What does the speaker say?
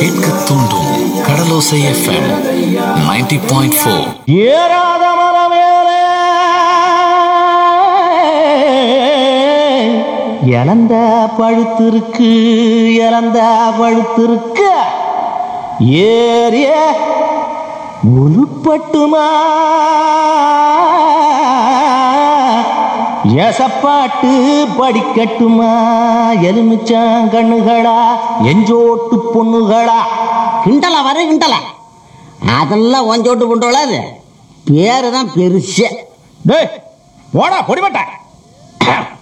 கேட்க தூண்டும் கடலோசை FM 90.4 point four ஏறாத மரமேலே இழந்த பழுத்திருக்கு இழந்த பழுத்திருக்கு ஏறிய உருப்பட்டுமா எசப்பாட்டு படிக்கட்டுமா எலுமிச்சான் கண்ணுகளா எஞ்சோட்டு பொண்ணுகளா கிண்டலா வர கிண்டலா அதெல்லாம் ஒஞ்சோட்டு புண்டோளாது பேரு தான் பெருசு டேய் போடா பொடிபட்ட